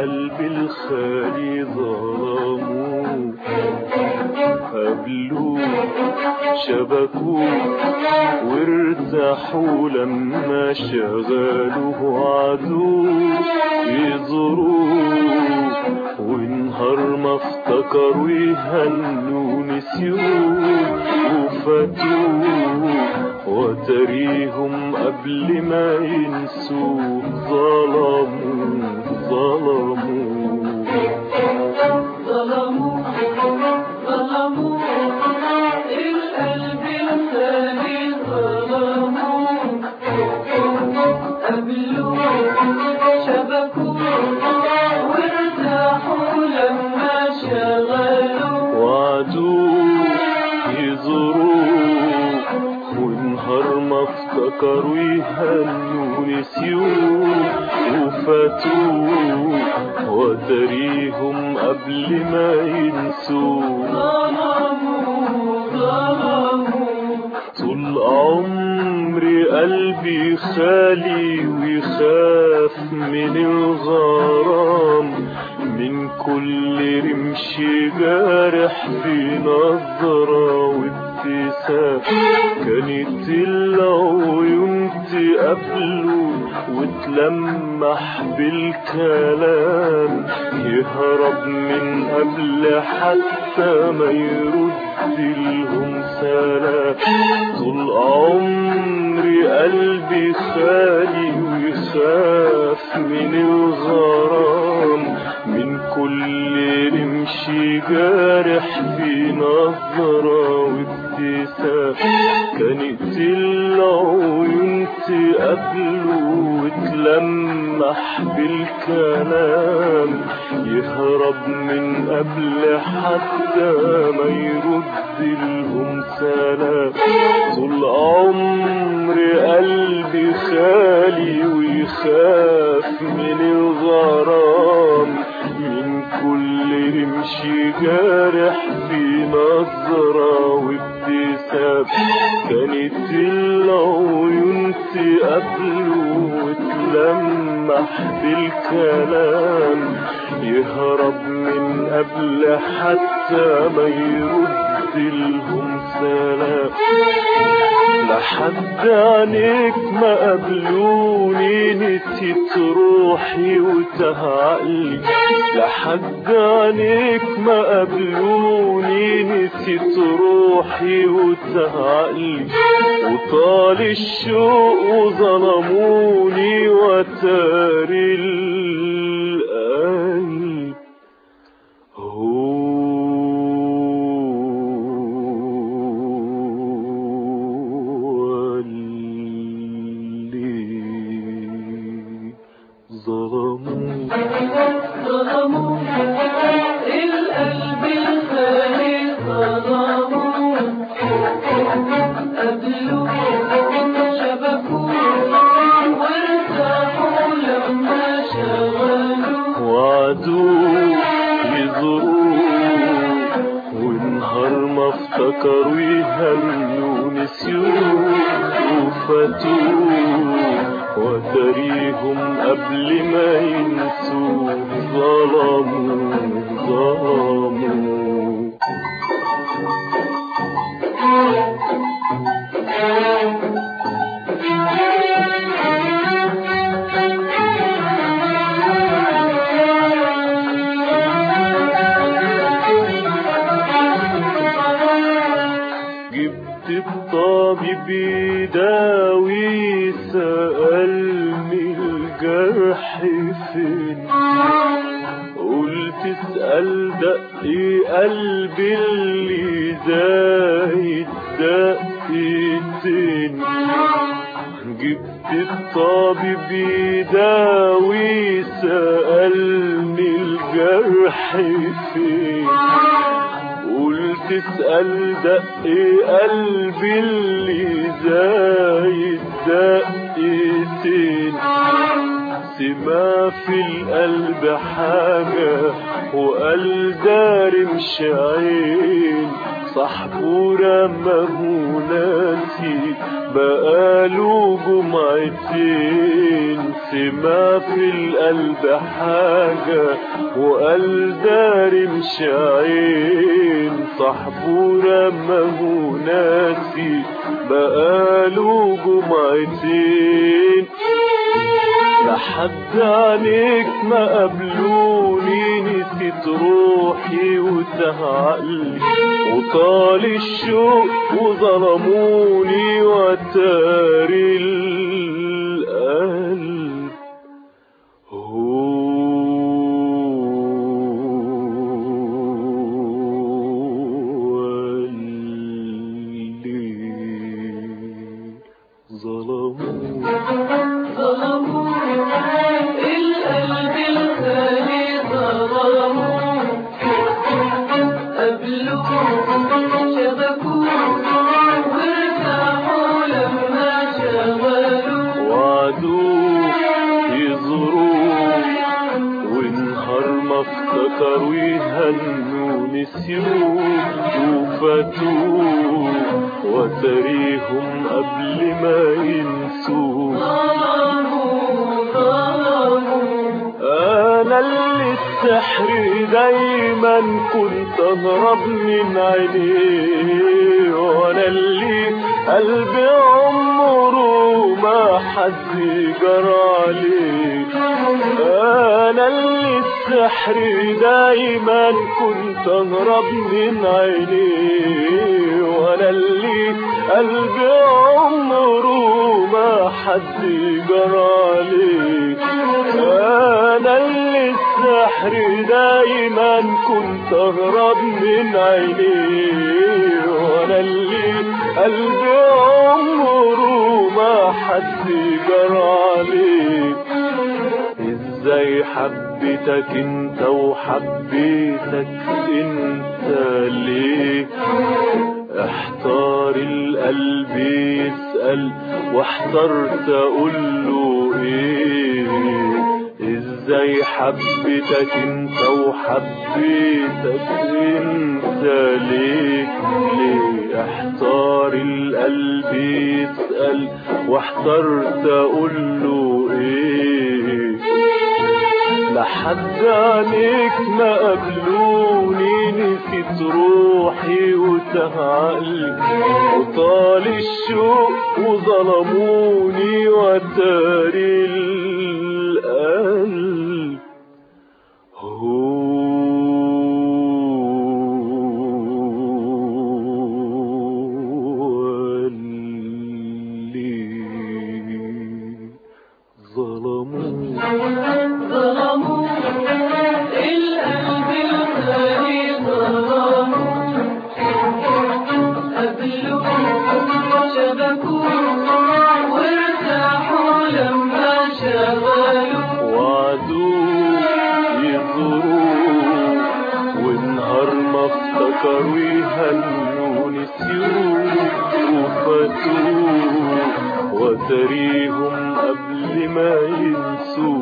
القلب الخالي ظلموه قبلوه شبكوه وارتاحوا لما شغلوه عدوه يزوروه ونهار ما افتكروا يهنوا نسيوه وفاتوه وتريهم قبل ما ينسوه ظلموه ظلموه ظلموا ظلموا القلب الثاني ظلموا قبلوا شبكوا وارتاحوا لما شغلوا وعدوه يزوروه ونهار ما افتكروا يهنوا نسيوه وفاتوه وتريهم قبل ما ينسوه ظلموا ظلموا طول عمري قلبي خالي ويخاف من الغرام من كل رمش جارح في نظرة وابتسام كانت العيون تقابله وتلمح بالكلام يهرب من قبل حتى ما يرد لهم سلام طول عمري قلبي خالي ويخاف من الغرام من كل رمش جارح في نظرة وابتسام كانت العيون تقابله وتلمح بالكلام يهرب من قبل حتى ما يرد لهم سلام طول عمري قلبي خالي ويخاف من الغرام من كل رمش جارح في نظرة وابتسام كانت العيون تقابله وتلمح بالكلام يهرب من قبل حتى ما يرد لهم سلام لحد عينيك ما قابلوني نسيت روحي وتهعقلي لحد عينيك ما قابلوني نسيت روحي وتهعقلي وطال الشوق وظلموني وتاري القلب هو اللي ظلموا ظلموا القلب الخالي ظلموا قبلوا شبكوا وارتاحوا لما شغلوا وعدوه يزوروه ونهار ما افتكروا يهنوا نسيوه وفاتوه وتريهم قبل ما ينسوه ظلموا ظلموا جبت الطبيب يداوي سألني الجرح فين قلت اسأل دقي قلبي اللي زايد دقيتين جبت الطبيب يداوي سألني الجرح فين قلت اسأل دقي قلبي اللي زايد دقيتين سما في القلب حاجة وقال دار مش عين صاحبه رماه ناسي بقاله جمعتين سما في القلب حاجة وقال داري مش عين صاحبه رماه ناسي بقاله جمعتين لحد عليك ما قبلوني نسيت روحي وتاه عقلي وطال الشوق وظلموني وتاري القلب هو اللي ظلموني ظلموا القلب الخالي ظلموا قبلوا شبكوا وارتاحوا لما شغلوا وعدوه يزوروه ونهار ما افتكروا يهنوا نسيوه وفاتوه وتريهم قبل ما ينسوه ظلموا ظلموا انا اللي السحر دايما كنت اهرب من عينيه وانا اللي قلبي عمره ما حد جرى عليه انا اللي السحر دايما كنت اهرب من عينيه وانا اللي قلبي عمره ما حد جرى عليه انا اللي السحر دايما كنت اهرب من عينيه وانا اللي قلبي عمره ما حد جرى عليه ازاي حبيتك انت وحبيتك انت ليه احتار القلب يسأل واحترت اقول له ايه ازاي حبيتك انت وحبيتك انت ليه ليه احتار القلب يسأل واحترت اقول له ايه لحد عليك ما قبلوني نسيت روحي وتاه عقلي وطال الشوق وظلموني وتاري القلب هو اللي ظلموني ظلموا القلب الخالي ظلموا قبلوا شبكوا وارتاحوا لما شغلوا وعدوه يزوروه ونهار ما افتكروا يهنوا نسيوه وفاتوه وتريهم قبل ما ينسوه